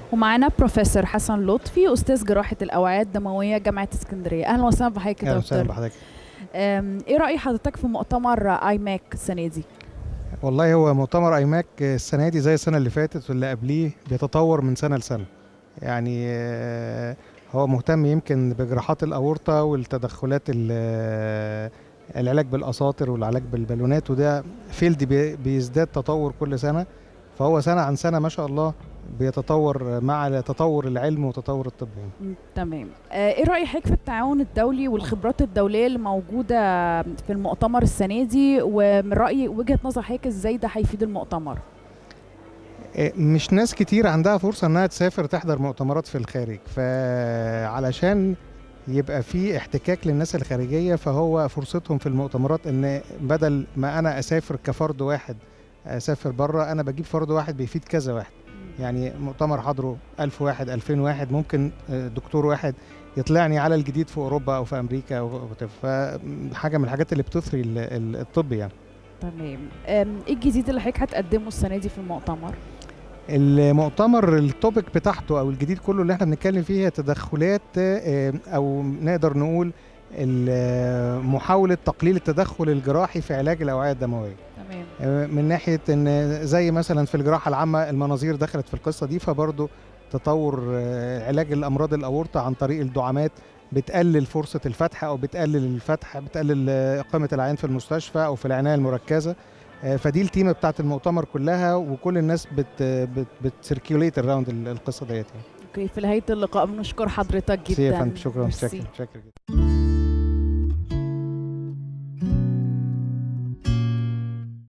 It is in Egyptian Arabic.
ومعانا بروفيسور حسن لطفي استاذ جراحه الاوعيه الدمويه جامعه اسكندريه اهلا وسهلا بحضرتك يا اهلا وسهلا دكتور بحضرتك أم، ايه راي حضرتك في مؤتمر اي ماك السنه دي والله هو مؤتمر ايماك السنه دي زي السنه اللي فاتت واللي قبليه بيتطور من سنه لسنه يعني آه، هو مهتم يمكن بجراحات الاورطه والتدخلات ال- آه، العلاج بالاساطر والعلاج بالبالونات وده فيلد بي- بيزداد تطور كل سنه فهو سنه عن سنه ما شاء الله بيتطور مع تطور العلم وتطور الطب يعني. م، تمام آه، ايه راي حضرتك في التعاون الدولي والخبرات الدوليه اللي موجوده في المؤتمر السنه دي ومن راي وجهه نظر حضرتك ازاي ده هيفيد المؤتمر إيه، مش ناس كتير عندها فرصة انها تسافر تحضر مؤتمرات في الخارج فعلشان يبقى في احتكاك للناس الخارجية فهو فرصتهم في المؤتمرات ان بدل ما انا اسافر كفرد واحد اسافر بره انا بجيب فرد واحد بيفيد كذا واحد يعني مؤتمر حضره ألف واحد ألفين واحد ممكن آه، دكتور واحد يطلعني على الجديد في اوروبا او في امريكا او فحاجه من الحاجات اللي بتثري ال- ال- الطب يعني تمام أم، ايه الجديد اللي حضرتك هتقدمه السنه دي في المؤتمر المؤتمر التوبيك بتاعته او الجديد كله اللي احنا بنتكلم فيه هي تدخلات آه، او نقدر نقول ال- محاولة تقليل التدخل الجراحي في علاج الأوعية الدموية تمام آه، من ناحية ان زي مثلا في الجراحة العامة المناظير دخلت في القصة دي فبرضه تطور آه، علاج الأمراض الأورطة عن طريق الدعامات بتقلل فرصة الفتح أو بتقلل الفتح بتقلل آه، إقامة العيان في المستشفى أو في العناية المركزة آه، فدي التيمة بتاعت المؤتمر كلها وكل الناس بت بت بتسيركيوليت اراوند القصة ديت يعني اوكي في نهايه اللقاء بنشكر حضرتك ميرسي يا جدا فندم شكرا ميرسي. شكرا شكرا جدا